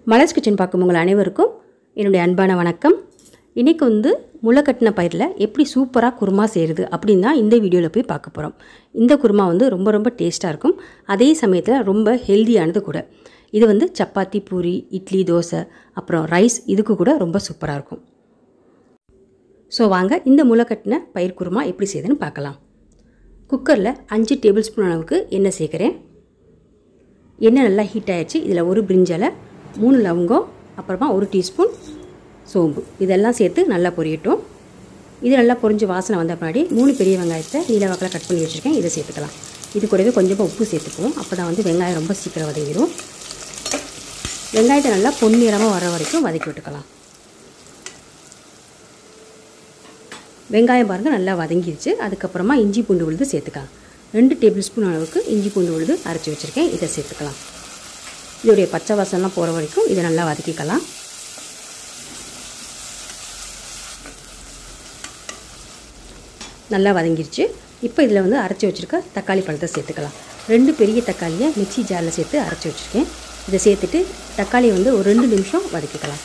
மலர்ஸ் kitchen பார்க்கும் உங்கள் அனைவருக்கும் என்னுடைய அன்பான வணக்கம் இன்றைக்கி வந்து முளைக்கட்டின பயிரில் எப்படி சூப்பராக குருமா செய்கிறது அப்படின்னு தான் இந்த வீடியோவில் போய் பார்க்க போகிறோம் இந்த குருமா வந்து ரொம்ப ரொம்ப டேஸ்ட்டாக இருக்கும் அதே சமயத்தில் ரொம்ப ஹெல்தியானது கூட இது வந்து சப்பாத்தி பூரி இட்லி தோசை அப்புறம் ரைஸ் இதுக்கு கூட ரொம்ப சூப்பராக இருக்கும் ஸோ வாங்க இந்த முளைக்கட்டின பயிர் குருமா எப்படி செய்யுதுன்னு பார்க்கலாம் குக்கரில் அஞ்சு டேபிள் ஸ்பூன் அளவுக்கு எண்ணெய் சேர்க்குறேன் எண்ணெய் நல்லா ஹீட் ஆயிடுச்சு இதில் ஒரு பிரிஞ்சலை மூணு லவங்கம் அப்புறமா ஒரு டீஸ்பூன் சோம்பு இதெல்லாம் சேர்த்து நல்லா பொரியட்டும் இது நல்லா பொரிஞ்சு வாசனை வந்த பின்னாடி மூணு பெரிய வெங்காயத்தை நீல வாக்கில் கட் பண்ணி வச்சுருக்கேன் இதை சேர்த்துக்கலாம் இது கூடவே கொஞ்சமாக உப்பு சேர்த்துக்குவோம் அப்போ தான் வந்து வெங்காயம் ரொம்ப சீக்கிரம் வதங்கிடும் வெங்காயத்தை நல்லா பொன்னிறமாக வர வரைக்கும் வதக்கி விட்டுக்கலாம் வெங்காயம் பாருங்கள் நல்லா வதங்கிடுச்சு அதுக்கப்புறமா இஞ்சி பூண்டு விழுது சேர்த்துக்கலாம் ரெண்டு டேபிள் ஸ்பூன் அளவுக்கு இஞ்சி பூண்டு விழுது அரைச்சி வச்சுருக்கேன் இதை சேர்த்துக்கலாம் இதோடைய பச்சை வாசம்லாம் போகிற வரைக்கும் இதை நல்லா வதக்கிக்கலாம் நல்லா வதங்கிருச்சு இப்போ இதில் வந்து அரைச்சி வச்சுருக்க தக்காளி பழத்தை சேர்த்துக்கலாம் ரெண்டு பெரிய தக்காளியை மிக்சி ஜாரில் சேர்த்து அரைச்சி வச்சுருக்கேன் இதை சேர்த்துட்டு தக்காளியை வந்து ஒரு ரெண்டு நிமிஷம் வதக்கிக்கலாம்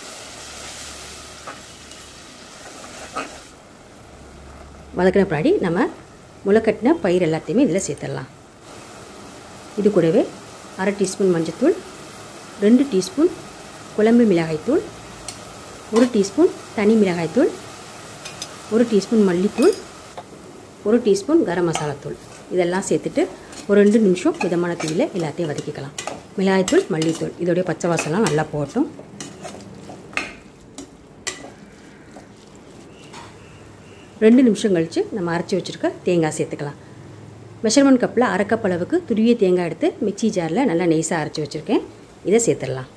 வதக்கின பின்னாடி நம்ம முளைக்கட்டின பயிர் எல்லாத்தையுமே இதில் சேர்த்துடலாம் இது கூடவே அரை டீஸ்பூன் மஞ்சத்தூள் ரெண்டு டீஸ்பூன் குழம்பு மிளகாய்த்தூள் ஒரு டீஸ்பூன் தனி மிளகாய்த்தூள் ஒரு டீஸ்பூன் மல்லித்தூள் ஒரு டீஸ்பூன் கரம் மசாலாத்தூள் இதெல்லாம் சேர்த்துட்டு ஒரு ரெண்டு நிமிஷம் மிதமான தீயில் எல்லாத்தையும் வதக்கிக்கலாம் மிளகாய்த்தூள் மல்லித்தூள் இதோடைய பச்சை வாசம்லாம் நல்லா போகட்டும் ரெண்டு நிமிஷம் கழித்து நம்ம அரைச்சி வச்சுருக்க தேங்காய் சேர்த்துக்கலாம் மெஷர்மெண்ட் கப்பில் அரை கப் அளவுக்கு துருவிய தேங்காய் எடுத்து மிக்சி ஜாரில் நல்லா நெய்ஸாக அரைச்சி வச்சுருக்கேன் இதை சேர்த்துடலாம்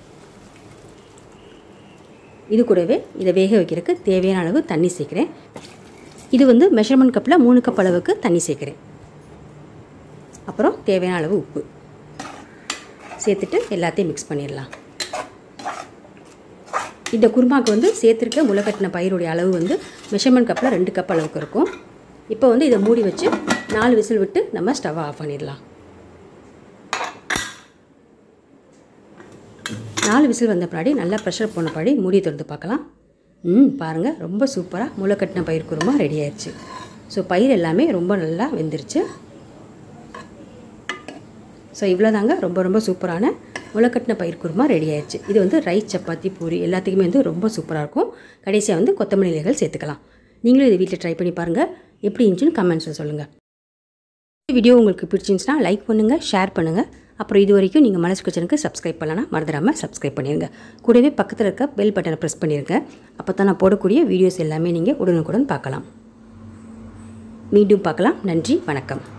இது கூடவே இதை வேக வைக்கிறதுக்கு தேவையான அளவு தண்ணி சேர்க்குறேன் இது வந்து மெஷர்மெண்ட் கப்பில் மூணு கப் அளவுக்கு தண்ணி சேர்க்குறேன் அப்புறம் தேவையான அளவு உப்பு சேர்த்துட்டு எல்லாத்தையும் மிக்ஸ் பண்ணிடலாம் இந்த குருமாவுக்கு வந்து சேர்த்துருக்க முளைக்கட்டின பயிருடைய அளவு வந்து மெஷர்மெண்ட் கப்பில் ரெண்டு கப் அளவுக்கு இருக்கும் இப்போ வந்து இதை மூடி வச்சு நாலு விசில் விட்டு நம்ம ஸ்டவ்வை ஆஃப் பண்ணிடலாம் நாலு விசில் வந்த பின்னாடி நல்லா ப்ரெஷர் போன பின்னாடி மூடி திறந்து பார்க்கலாம் ம் பாருங்கள் ரொம்ப சூப்பராக முளைக்கட்டின பயிர் குருமா ரெடி ஆயிடுச்சு ஸோ பயிர் எல்லாமே ரொம்ப நல்லா வெந்துருச்சு ஸோ இவ்வளோதாங்க ரொம்ப ரொம்ப சூப்பரான முளைக்கட்டின பயிர் குருமா ரெடி ஆயிடுச்சு இது வந்து ரைஸ் சப்பாத்தி பூரி எல்லாத்துக்குமே வந்து ரொம்ப சூப்பராக இருக்கும் கடைசியாக வந்து கொத்தமல்லி இலைகள் சேர்த்துக்கலாம் நீங்களும் இதை வீட்டில் ட்ரை பண்ணி பாருங்கள் எப்படி இருந்துச்சுன்னு கமெண்ட்ஸில் சொல்லுங்கள் இந்த வீடியோ உங்களுக்கு பிடிச்சிருந்துச்சுன்னா லைக் பண்ணுங்கள் ஷேர் பண்ணுங்கள் அப்புறம் இது வரைக்கும் நீங்கள் மனசு கிச்சனுக்கு சப்ஸ்கிரைப் பண்ணலன்னா மறந்துடாமல் சப்ஸ்கிரைப் பண்ணிடுங்க கூடவே பக்கத்தில் இருக்க பெல் பட்டனை ப்ரெஸ் பண்ணிடுங்க அப்போ தான் நான் போடக்கூடிய வீடியோஸ் எல்லாமே நீங்கள் உடனுக்குடன் பார்க்கலாம் மீண்டும் பார்க்கலாம் நன்றி வணக்கம்